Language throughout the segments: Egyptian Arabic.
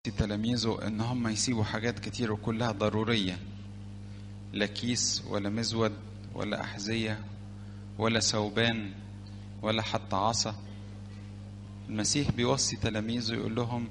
تلاميذه ان هم يسيبوا حاجات كتير وكلها ضرورية لا كيس ولا مزود ولا أحذية ولا ثوبان ولا حتى عصا المسيح بيوصي تلاميذه يقول لهم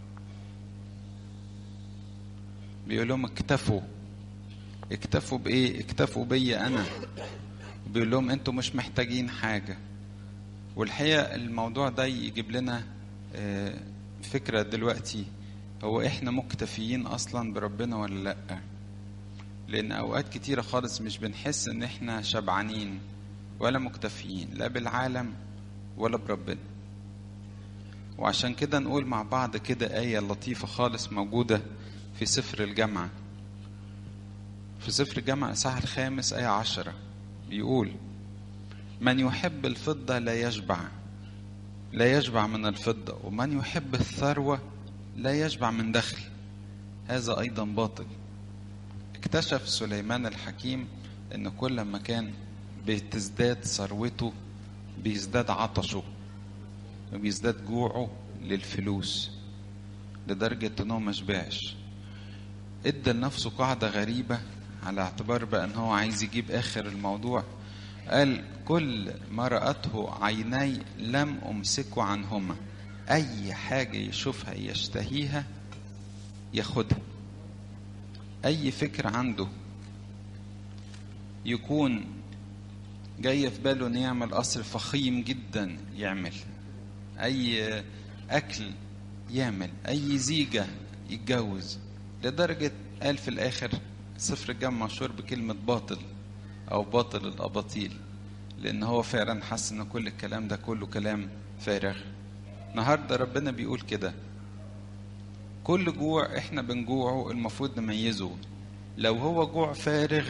بيقول لهم اكتفوا اكتفوا بايه اكتفوا بيا انا بيقول لهم انتوا مش محتاجين حاجه والحقيقه الموضوع ده يجيب لنا فكره دلوقتي هو احنا مكتفيين اصلا بربنا ولا لا لان اوقات كتيره خالص مش بنحس ان احنا شبعانين ولا مكتفيين لا بالعالم ولا بربنا وعشان كده نقول مع بعض كده آية لطيفة خالص موجودة في سفر الجامعة في سفر الجامعة الإصحاح الخامس آية عشرة بيقول من يحب الفضة لا يشبع لا يشبع من الفضة ومن يحب الثروة لا يشبع من دخل هذا أيضا باطل اكتشف سليمان الحكيم أن كل ما كان بتزداد ثروته بيزداد عطشه وبيزداد جوعه للفلوس لدرجة انه ما شبعش ادى لنفسه قاعدة غريبة على اعتبار بقى ان هو عايز يجيب اخر الموضوع قال كل ما رأته عيني لم امسكه عنهما اي حاجة يشوفها يشتهيها ياخدها اي فكر عنده يكون جاي في باله ان يعمل قصر فخيم جدا يعمل اي اكل يعمل اي زيجه يتجوز لدرجه قال في الاخر سفر الجامع مشهور بكلمه باطل او باطل الاباطيل لان هو فعلا حس ان كل الكلام ده كله كلام فارغ النهارده ربنا بيقول كده كل جوع احنا بنجوعه المفروض نميزه لو هو جوع فارغ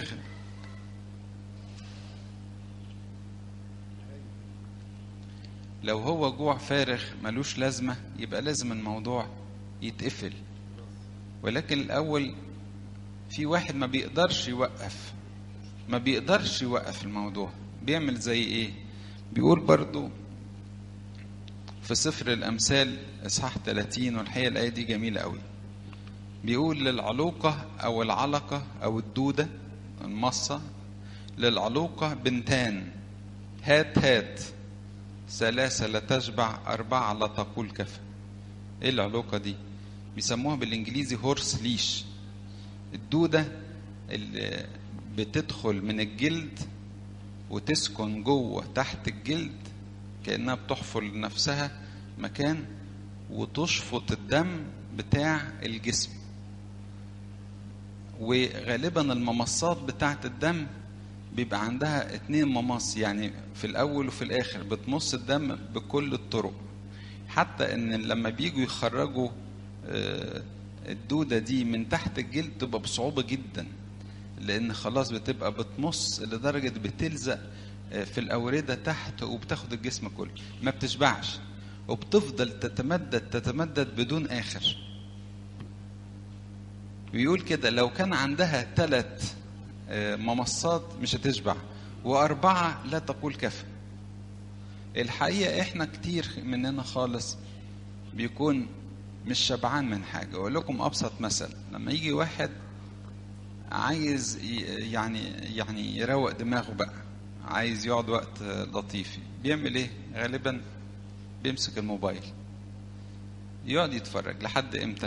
لو هو جوع فارغ ملوش لازمة يبقى لازم الموضوع يتقفل ولكن الأول في واحد ما بيقدرش يوقف ما بيقدرش يوقف الموضوع بيعمل زي ايه بيقول برضو في سفر الأمثال إصحاح 30 والحقيقة الآية دي جميلة قوي بيقول للعلوقة أو العلقة أو الدودة المصة للعلوقة بنتان هات هات ثلاثة لا تشبع أربعة لا تقول كفى إيه العلاقة دي بيسموها بالإنجليزي هورس ليش الدودة اللي بتدخل من الجلد وتسكن جوه تحت الجلد كأنها بتحفر لنفسها مكان وتشفط الدم بتاع الجسم وغالبا الممصات بتاعت الدم بيبقى عندها اتنين ممص يعني في الاول وفي الاخر بتمص الدم بكل الطرق حتى ان لما بيجوا يخرجوا الدودة دي من تحت الجلد تبقى بصعوبة جدا لان خلاص بتبقى بتمص لدرجة بتلزق في الأوردة تحت وبتاخد الجسم كله ما بتشبعش وبتفضل تتمدد تتمدد بدون آخر بيقول كده لو كان عندها ثلاث ممصات مش هتشبع وأربعة لا تقول كفى الحقيقة إحنا كتير مننا خالص بيكون مش شبعان من حاجة أقول لكم أبسط مثل لما يجي واحد عايز يعني يعني يروق دماغه بقى عايز يقعد وقت لطيف بيعمل ايه غالبا بيمسك الموبايل يقعد يتفرج لحد امتى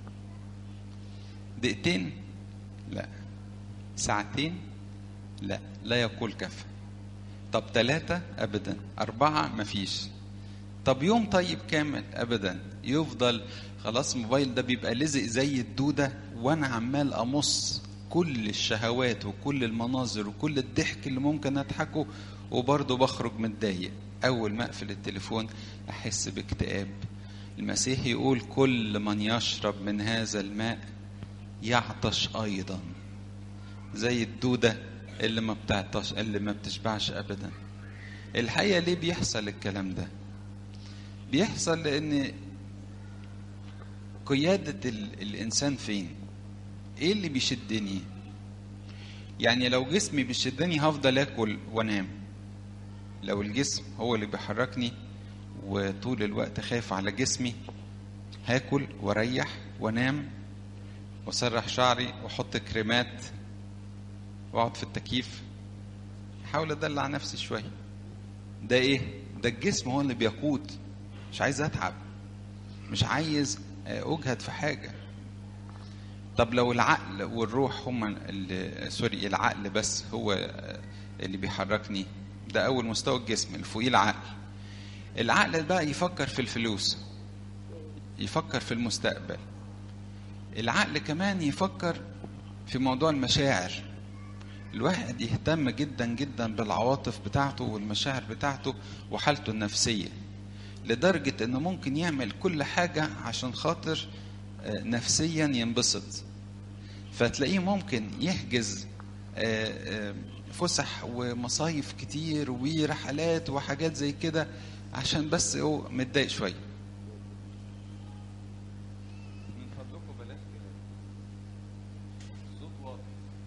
دقيقتين لا ساعتين لا لا يقول كفى طب ثلاثة أبدا أربعة مفيش طب يوم طيب كامل أبدا يفضل خلاص الموبايل ده بيبقى لزق زي الدودة وأنا عمال أمص كل الشهوات وكل المناظر وكل الضحك اللي ممكن أضحكه وبرضه بخرج متضايق أول ما أقفل التليفون أحس باكتئاب المسيح يقول كل من يشرب من هذا الماء يعطش أيضا زي الدودة اللي ما بتعطش اللي ما بتشبعش أبدا الحقيقة ليه بيحصل الكلام ده بيحصل لأن قيادة الإنسان فين إيه اللي بيشدني يعني لو جسمي بيشدني هفضل آكل وأنام لو الجسم هو اللي بيحركني وطول الوقت خايف على جسمي هاكل واريح وانام واسرح شعري واحط كريمات واقعد في التكييف احاول ادلع نفسي شويه ده ايه ده الجسم هو اللي بيقود مش عايز اتعب مش عايز اجهد في حاجه طب لو العقل والروح هما اللي سوري العقل بس هو اللي بيحركني ده اول مستوى الجسم اللي فوقيه العقل العقل بقى يفكر في الفلوس يفكر في المستقبل العقل كمان يفكر في موضوع المشاعر الواحد يهتم جدا جدا بالعواطف بتاعته والمشاعر بتاعته وحالته النفسية لدرجة انه ممكن يعمل كل حاجة عشان خاطر نفسيا ينبسط فتلاقيه ممكن يحجز فسح ومصايف كتير ورحلات وحاجات زي كده عشان بس هو متضايق شويه من فضلكم بلاش كده صوت واضح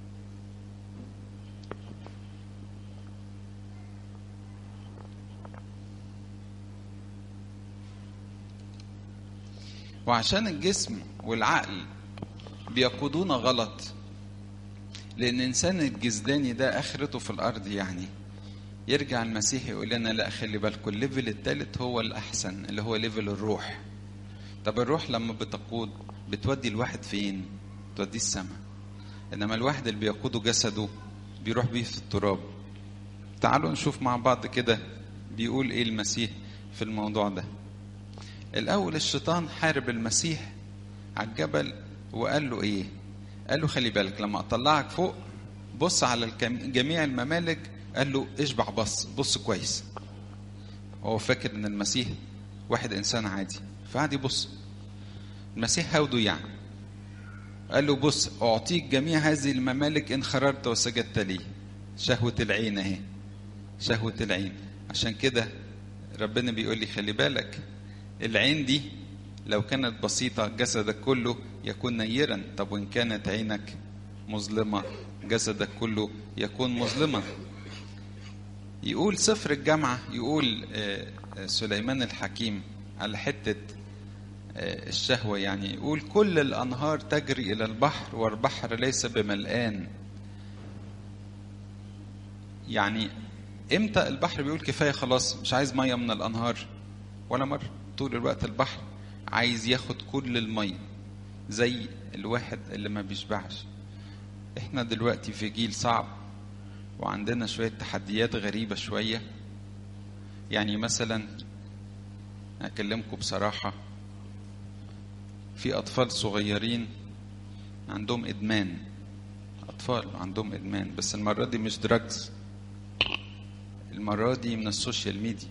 وعشان الجسم والعقل بيقودونا غلط لان الانسان الجسداني ده اخرته في الارض يعني يرجع المسيح يقول لنا لا خلي بالكم الليفل الثالث هو الاحسن اللي هو ليفل الروح طب الروح لما بتقود بتودي الواحد فين توديه السماء انما الواحد اللي بيقوده جسده بيروح بيه في التراب تعالوا نشوف مع بعض كده بيقول ايه المسيح في الموضوع ده الاول الشيطان حارب المسيح على الجبل وقال له ايه قال له خلي بالك لما اطلعك فوق بص على جميع الممالك قال له اشبع بص بص كويس هو فاكر ان المسيح واحد انسان عادي فقعد يبص المسيح هاوده يعني قال له بص اعطيك جميع هذه الممالك ان خررت وسجدت لي شهوة العين اهي شهوة العين عشان كده ربنا بيقول لي خلي بالك العين دي لو كانت بسيطة جسدك كله يكون نيرا طب وإن كانت عينك مظلمة جسدك كله يكون مظلما يقول سفر الجامعة يقول سليمان الحكيم على حتة الشهوة يعني يقول كل الأنهار تجري إلى البحر والبحر ليس بملآن يعني امتى البحر بيقول كفاية خلاص مش عايز مية من الأنهار ولا مرة طول الوقت البحر عايز ياخد كل المية زي الواحد اللي ما بيشبعش احنا دلوقتي في جيل صعب وعندنا شوية تحديات غريبة شوية يعني مثلا أكلمكم بصراحة في أطفال صغيرين عندهم إدمان أطفال عندهم إدمان بس المرة دي مش دراجز المرة دي من السوشيال ميديا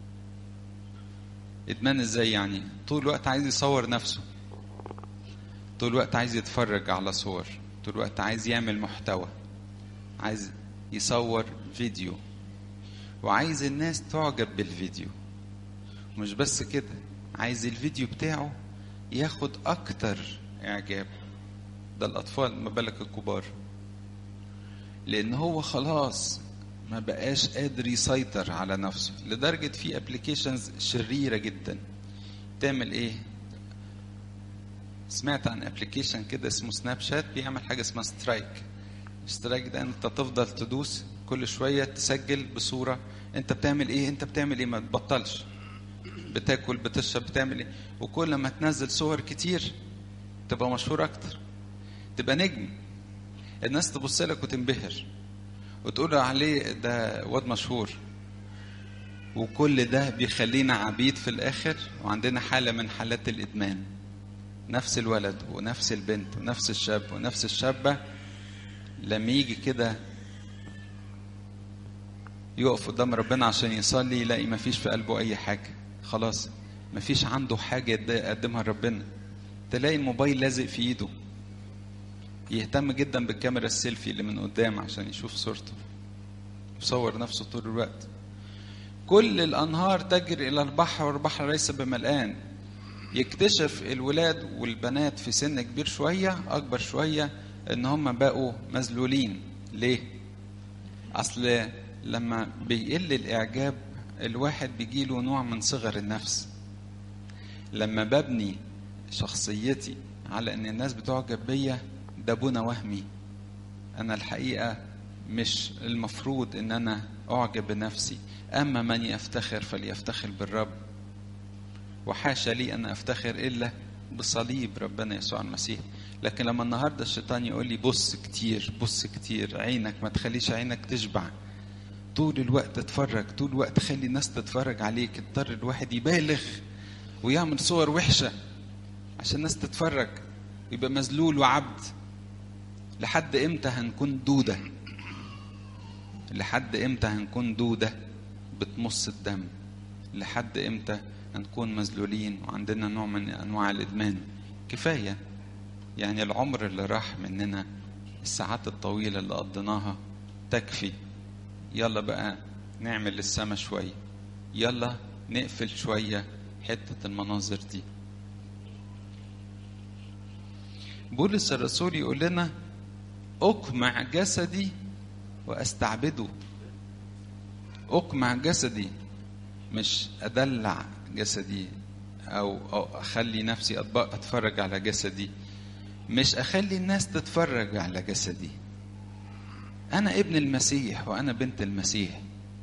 إدمان إزاي يعني طول الوقت عايز يصور نفسه طول الوقت عايز يتفرج على صور طول الوقت عايز يعمل محتوى عايز يصور فيديو وعايز الناس تعجب بالفيديو مش بس كده عايز الفيديو بتاعه ياخد اكتر اعجاب ده الاطفال ما بالك الكبار لان هو خلاص ما بقاش قادر يسيطر على نفسه لدرجة في ابلكيشنز شريرة جدا تعمل ايه سمعت عن ابلكيشن كده اسمه سناب شات بيعمل حاجة اسمها سترايك سترايك ده انت تفضل تدوس كل شوية تسجل بصورة انت بتعمل ايه انت بتعمل ايه ما تبطلش بتاكل بتشرب بتعمل ايه وكل ما تنزل صور كتير تبقى مشهور اكتر تبقى نجم الناس تبص لك وتنبهر وتقول عليه ده واد مشهور وكل ده بيخلينا عبيد في الاخر وعندنا حالة من حالات الادمان نفس الولد ونفس البنت ونفس الشاب ونفس الشابة لما يجي كده يقف قدام ربنا عشان يصلي يلاقي مفيش في قلبه اي حاجة خلاص مفيش عنده حاجة يقدمها لربنا تلاقي الموبايل لازق في ايده يهتم جدا بالكاميرا السيلفي اللي من قدام عشان يشوف صورته يصور نفسه طول الوقت كل الانهار تجري الى البحر والبحر ليس بملآن يكتشف الولاد والبنات في سن كبير شوية أكبر شوية إن هم بقوا مذلولين ليه؟ أصل لما بيقل الإعجاب الواحد بيجيله نوع من صغر النفس لما ببني شخصيتي على ان الناس بتعجب بيا ده بنا وهمي انا الحقيقه مش المفروض ان انا اعجب بنفسي اما من يفتخر فليفتخر بالرب وحاشا لي ان افتخر الا بصليب ربنا يسوع المسيح لكن لما النهارده الشيطان يقول لي بص كتير بص كتير عينك ما تخليش عينك تشبع طول الوقت اتفرج طول الوقت خلي الناس تتفرج عليك اضطر الواحد يبالغ ويعمل صور وحشه عشان الناس تتفرج يبقى مذلول وعبد لحد امتى هنكون دوده لحد امتى هنكون دوده بتمص الدم لحد امتى هنكون مذلولين وعندنا نوع من انواع الادمان كفايه يعني العمر اللي راح مننا الساعات الطويله اللي قضيناها تكفي يلا بقى نعمل للسما شويه يلا نقفل شويه حته المناظر دي بولس الرسول يقول لنا اقمع جسدي واستعبده اقمع جسدي مش ادلع جسدي او, أو اخلي نفسي اتفرج على جسدي مش اخلي الناس تتفرج على جسدي انا ابن المسيح وانا بنت المسيح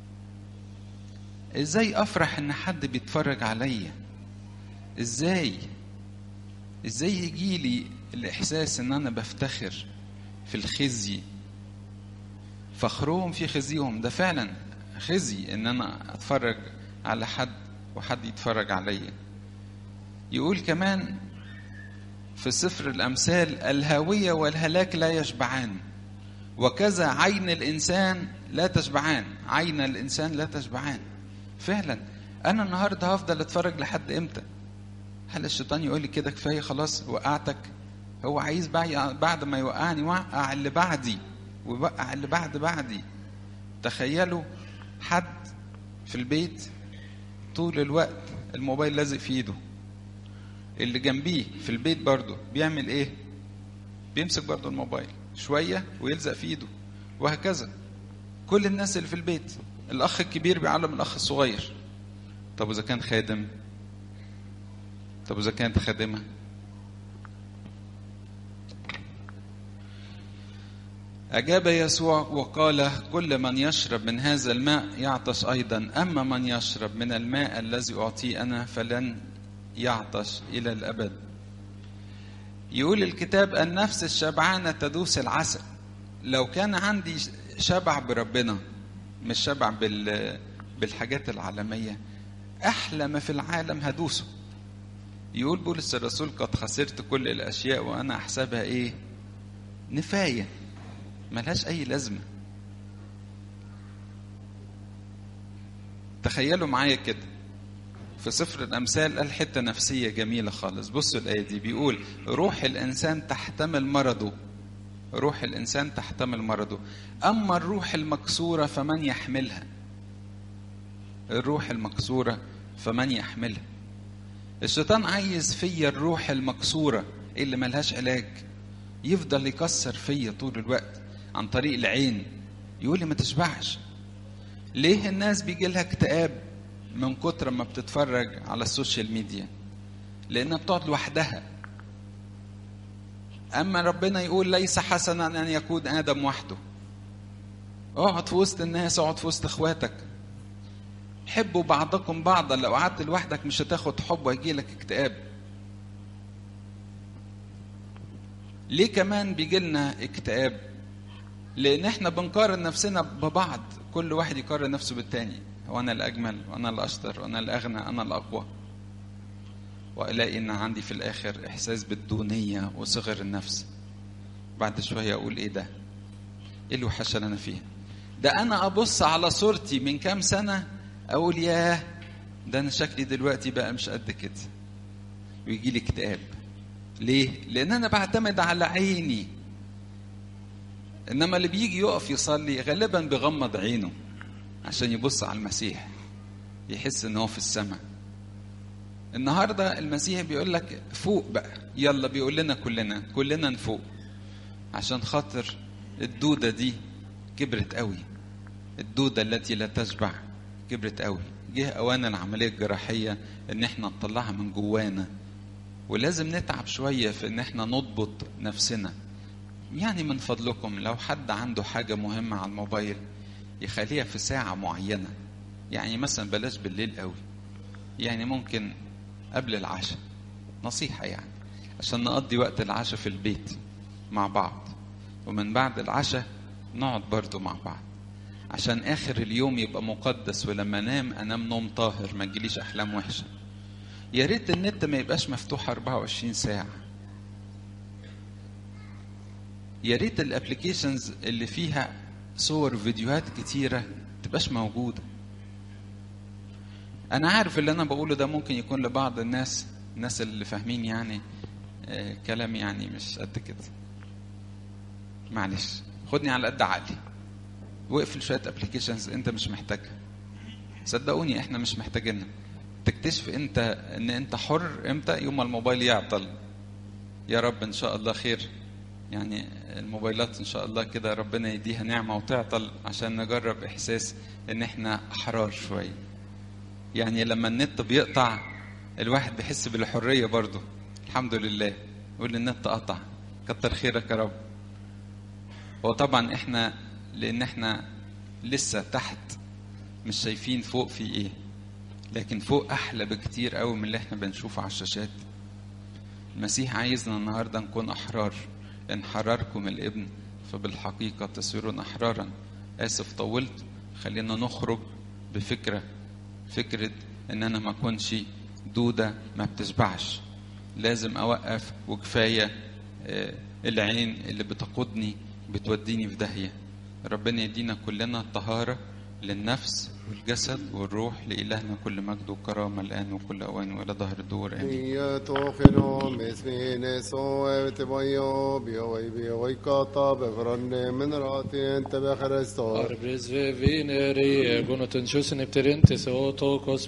ازاي افرح ان حد بيتفرج عليا ازاي ازاي يجي لي الاحساس ان انا بفتخر في الخزي فخرهم في خزيهم ده فعلا خزي ان انا اتفرج على حد وحد يتفرج عليا يقول كمان في سفر الامثال الهاويه والهلاك لا يشبعان وكذا عين الانسان لا تشبعان عين الانسان لا تشبعان فعلا انا النهارده هفضل اتفرج لحد امتى هل الشيطان يقول لي كده كفايه خلاص وقعتك هو عايز بعد ما يوقعني وقع اللي بعدي ويوقع اللي بعد بعدي تخيلوا حد في البيت طول الوقت الموبايل لازق في ايده اللي جنبيه في البيت برضه بيعمل ايه بيمسك برضه الموبايل شويه ويلزق في ايده وهكذا كل الناس اللي في البيت الاخ الكبير بيعلم الاخ الصغير طب واذا كان خادم طب واذا كانت خادمه أجاب يسوع وقال كل من يشرب من هذا الماء يعطش أيضا أما من يشرب من الماء الذي أعطيه أنا فلن يعطش إلى الأبد يقول الكتاب النفس الشبعانة تدوس العسل لو كان عندي شبع بربنا مش شبع بال بالحاجات العالمية أحلى ما في العالم هدوسه يقول بولس الرسول قد خسرت كل الأشياء وأنا أحسبها إيه نفاية ملهاش أي لازمة تخيلوا معايا كده في سفر الأمثال قال حتة نفسية جميلة خالص بصوا الآية دي بيقول روح الإنسان تحتمل مرضه روح الإنسان تحتمل مرضه أما الروح المكسورة فمن يحملها الروح المكسورة فمن يحملها الشيطان عايز فيا الروح المكسورة اللي ملهاش علاج يفضل يكسر فيا طول الوقت عن طريق العين يقول لي ما تشبعش ليه الناس بيجي لها اكتئاب من كتر ما بتتفرج على السوشيال ميديا لانها بتقعد لوحدها اما ربنا يقول ليس حسنا ان يكون ادم وحده اقعد في وسط الناس اقعد في وسط اخواتك حبوا بعضكم بعضا لو قعدت لوحدك مش هتاخد حب ويجي لك اكتئاب ليه كمان بيجي لنا اكتئاب لان احنا بنقارن نفسنا ببعض كل واحد يقارن نفسه بالتاني وانا الاجمل وانا الاشطر وانا الاغنى انا الاقوى والاقي ان عندي في الاخر احساس بالدونيه وصغر النفس بعد شويه اقول ايه ده ايه الوحشه اللي انا فيها ده انا ابص على صورتي من كام سنه اقول ياه ده انا شكلي دلوقتي بقى مش قد كده ويجي لي اكتئاب ليه لان انا بعتمد على عيني انما اللي بيجي يقف يصلي غالبا بيغمض عينه عشان يبص على المسيح يحس ان هو في السماء النهارده المسيح بيقول لك فوق بقى يلا بيقول لنا كلنا كلنا نفوق عشان خاطر الدوده دي كبرت قوي الدوده التي لا تشبع كبرت قوي جه اوان العمليه الجراحيه ان احنا نطلعها من جوانا ولازم نتعب شوية في ان احنا نضبط نفسنا يعني من فضلكم لو حد عنده حاجة مهمة على الموبايل يخليها في ساعة معينة يعني مثلا بلاش بالليل قوي يعني ممكن قبل العشاء نصيحة يعني عشان نقضي وقت العشاء في البيت مع بعض ومن بعد العشاء نقعد برضو مع بعض عشان آخر اليوم يبقى مقدس ولما انام انام نوم طاهر ما تجيليش احلام وحشه يا ريت النت ما يبقاش مفتوح 24 ساعه يا ريت الابلكيشنز اللي فيها صور فيديوهات كتيره تبقاش موجوده انا عارف اللي انا بقوله ده ممكن يكون لبعض الناس الناس اللي فاهمين يعني آه كلام يعني مش قد كده معلش خدني على قد عقلي واقفل شويه ابلكيشنز انت مش محتاجها صدقوني احنا مش محتاجينها تكتشف انت ان انت حر امتى يوم ما الموبايل يعطل يا رب ان شاء الله خير يعني الموبايلات ان شاء الله كده ربنا يديها نعمه وتعطل عشان نجرب احساس ان احنا احرار شويه يعني لما النت بيقطع الواحد بيحس بالحريه برضه الحمد لله يقول النت قطع كتر خيرك يا رب وطبعا احنا لان احنا لسه تحت مش شايفين فوق في ايه لكن فوق احلى بكتير قوي من اللي احنا بنشوفه على الشاشات المسيح عايزنا النهارده نكون احرار ان حرركم الابن فبالحقيقه تصيرون احرارا اسف طولت خلينا نخرج بفكره فكره ان انا ما اكونش دوده ما بتشبعش لازم اوقف وكفايه العين اللي بتقودني بتوديني في داهيه ربنا يدينا كلنا الطهارة للنفس والجسد والروح لإلهنا كل مجد وكرامة الآن وكل أوان وإلى ظهر الدور آمين Arbetsveviner i egon och den tjusen efter inte så tåg oss